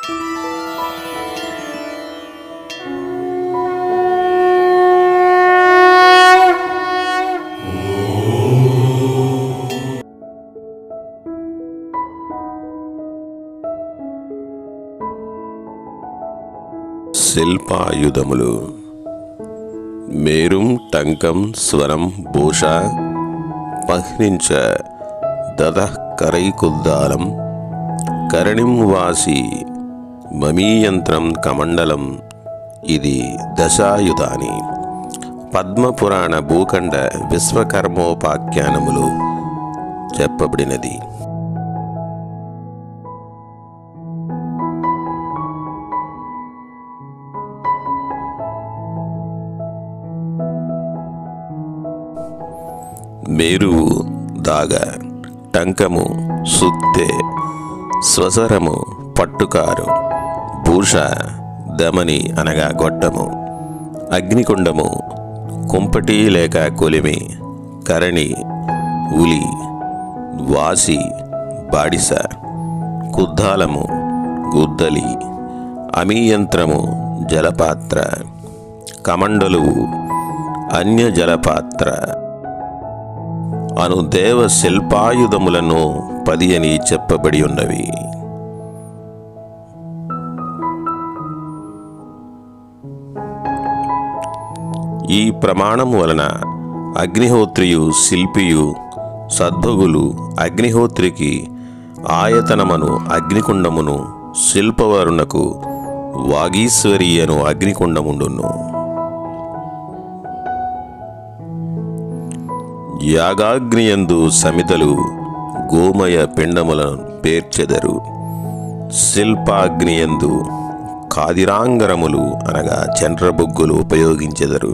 శిల్పాయుధములు మేరుం టంకం స్వరం భూష పహ్నించ దద కరైకుద్దాలం కరణిం వాసి మమీయంత్రం కమండలం ఇది దశాయుధాని పద్మపురాణ భూఖండ విశ్వకర్మోపాఖ్యానములు చెప్పబడినది మేరువు దాగ టంకము సుత్తె స్వసరము పట్టుకారు భూష దమని అనగా గొట్టము అగ్నికుండము కుంపటి లేక కొలిమి కరణి ఉలి వాసి బాడిస కుద్దాలము గుద్దలి అమీయంత్రము జలపాత్ర కమండలువు అన్య జలపాత్ర అను దేవ శిల్పాయుధములను పది అని చెప్పబడి ఉన్నవి ఈ ప్రమాణం వలన అగ్నిహోత్రియు శిల్పియు సద్భగులు అగ్నిహోత్రికి ఆయతనమను అగ్నికుండమును శిల్పవరునకు వాగీశ్వరి అను అగ్నికుండముండును యాగాగ్నియందు సమితలు గోమయ పిండములను పేర్చెదరు శిల్పాగ్నియందు కాదిరాంగరములు అనగా చండ్రబొగ్గులు ఉపయోగించెదరు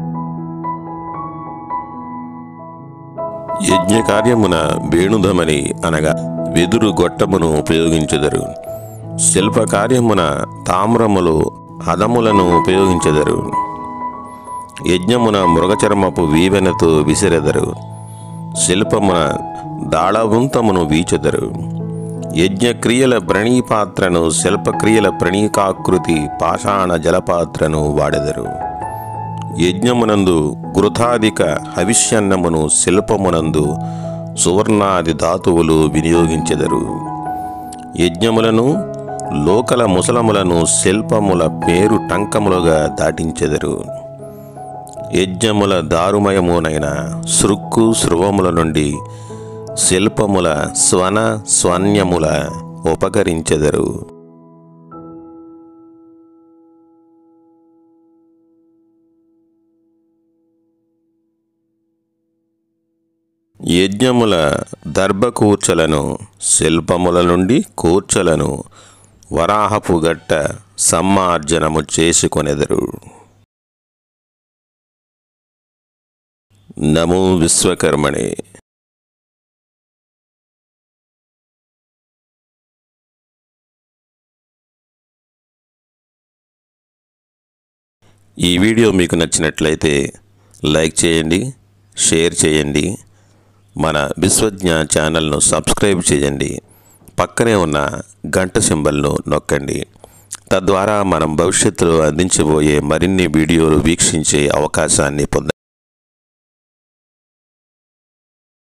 యజ్ఞకార్యమున వేణుధమని అనగా వెదురు గొట్టమును ఉపయోగించెదరు శిల్పకార్యమున తామ్రములు హదములను ఉపయోగించెదరు యజ్ఞమున మృగచర్మపు వీవెనతో విసిరెదరు శిల్పమున దాళవంతమును వీచెదరు యజ్ఞక్రియల ప్రణీపాత్రను శిల్పక్రియల ప్రణీకాకృతి పాషాణ జలపాత్రను వాడెదరు యజ్ఞమునందు గృథాధిక హవిష్యన్నమును శిల్పమునందు సువర్ణాది ధాతువులు వినియోగించెదరు యజ్ఞములను లోకల ముసలములను శిల్పముల పేరు టంకములుగా దాటించెదరు యజ్ఞముల దారుమయమునైన సృక్కు శృవముల నుండి శిల్పముల స్వన స్వన్యముల ఉపకరించెదరు యజ్ఞముల దర్భకూర్చలను శిల్పముల నుండి కూర్చలను వరాహపు గట్ట సమ్మార్జనము చేసుకొనెదరు నమో విశ్వకర్మణే ఈ వీడియో మీకు నచ్చినట్లయితే లైక్ చేయండి షేర్ చేయండి మన విశ్వజ్ఞ ఛానల్ను సబ్స్క్రైబ్ చేయండి పక్కనే ఉన్న గంట సింబల్ను నొక్కండి తద్వారా మనం భవిష్యత్తులో అందించబోయే మరిన్ని వీడియోలు వీక్షించే అవకాశాన్ని పొందండి